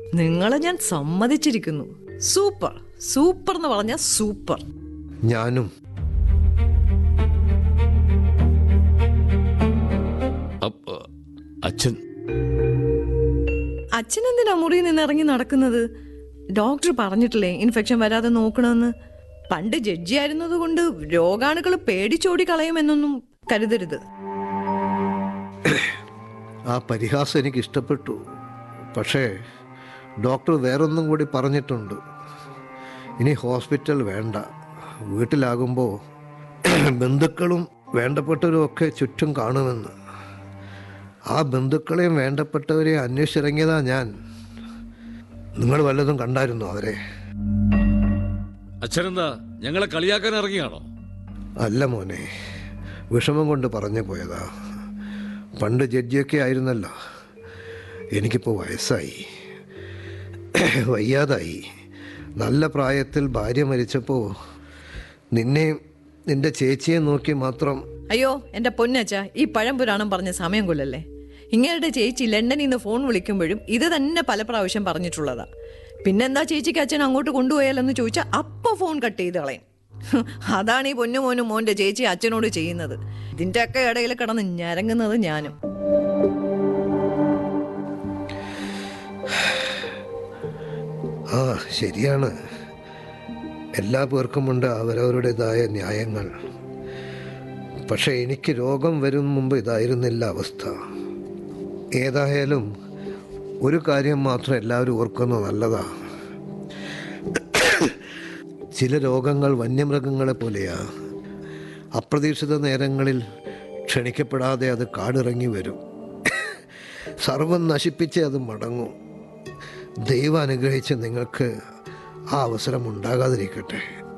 നിങ്ങളെ ഞാൻ സമ്മതിച്ചിരിക്കുന്നു സൂപ്പർ സൂപ്പർ എന്ന് പറഞ്ഞ സൂപ്പർ ഞാനും അപ്പ- അച്ഛൻ അച്ഛൻ എന്തിനാ മുറിയിൽ നിന്ന് ഇറങ്ങി നടക്കുന്നത് ഡോക്ടർ പറഞ്ഞിട്ടില്ലേ ഇൻഫെക്ഷൻ വരാതെ നോക്കണമെന്ന് പണ്ട് ജഡ്ജി ആയിരുന്നത് കൊണ്ട് രോഗാണുക്കൾ പേടിച്ചോടി കളയുമെന്നൊന്നും കരുതരുത് ആ പരിഹാസം എനിക്ക് ഇഷ്ടപ്പെട്ടു പക്ഷേ ഡോക്ടർ വേറൊന്നും കൂടി പറഞ്ഞിട്ടുണ്ട് ഇനി ഹോസ്പിറ്റൽ വേണ്ട വീട്ടിലാകുമ്പോൾ ബന്ധുക്കളും വേണ്ടപ്പെട്ടവരും ഒക്കെ ചുറ്റും കാണുമെന്ന് ആ ബന്ധുക്കളെയും വേണ്ടപ്പെട്ടവരെയും അന്വേഷിച്ചിറങ്ങിയതാ ഞാൻ നിങ്ങൾ വല്ലതും കണ്ടായിരുന്നോ അവരെ അച്ഛനെന്താ ഞങ്ങളെ കളിയാക്കാൻ ഇറങ്ങിയാണോ അല്ല മോനെ വിഷമം കൊണ്ട് പറഞ്ഞു പോയതാ പണ്ട് ജഡ്ജിയൊക്കെ ആയിരുന്നല്ലോ എനിക്കിപ്പോൾ വയസ്സായി വയ്യാതായി നല്ല പ്രായത്തിൽ ഭാര്യ മരിച്ചപ്പോൾ നിന്നെയും നിന്റെ ചേച്ചിയെ നോക്കി മാത്രം അയ്യോ എന്റെ പൊന്നച്ച ഈ പഴംപുരാണം പറഞ്ഞ സമയം കൊല്ലല്ലേ ഇങ്ങയുടെ ചേച്ചി ലണ്ടനിൽ നിന്ന് ഫോൺ വിളിക്കുമ്പോഴും ഇത് തന്നെ പല പ്രാവശ്യം പറഞ്ഞിട്ടുള്ളതാ പിന്നെന്താ ചേച്ചിക്ക് അച്ഛൻ അങ്ങോട്ട് കൊണ്ടുപോയാലെന്ന് ചോദിച്ചാൽ അപ്പൊ ഫോൺ കട്ട് ചെയ്ത് കളയും ഹ്, അതാണ് ഈ പൊന്നുമോനും മോന്റെ ചേച്ചി അച്ഛനോട് ചെയ്യുന്നത് ഇതിന്റെ ഒക്കെ ഇടയിൽ കിടന്ന് ഞരങ്ങുന്നത് ഞാനും ആ ശരിയാണ് എല്ലാ പേർക്കുമുണ്ട് അവരവരുടേതായ ന്യായങ്ങൾ പക്ഷെ എനിക്ക് രോഗം വരും മുമ്പ് ഇതായിരുന്നില്ല അവസ്ഥ ഏതായാലും ഒരു കാര്യം മാത്രം എല്ലാവരും ഓർക്കുന്നത് നല്ലതാ ചില രോഗങ്ങൾ വന്യമൃഗങ്ങളെ പോലെയാ അപ്രതീക്ഷിത നേരങ്ങളിൽ ക്ഷണിക്കപ്പെടാതെ അത് കാടിറങ്ങി വരും സർവം നശിപ്പിച്ച് അത് മടങ്ങും ദൈവം അനുഗ്രഹിച്ച് നിങ്ങൾക്ക് ആ അവസരം ഉണ്ടാകാതിരിക്കട്ടെ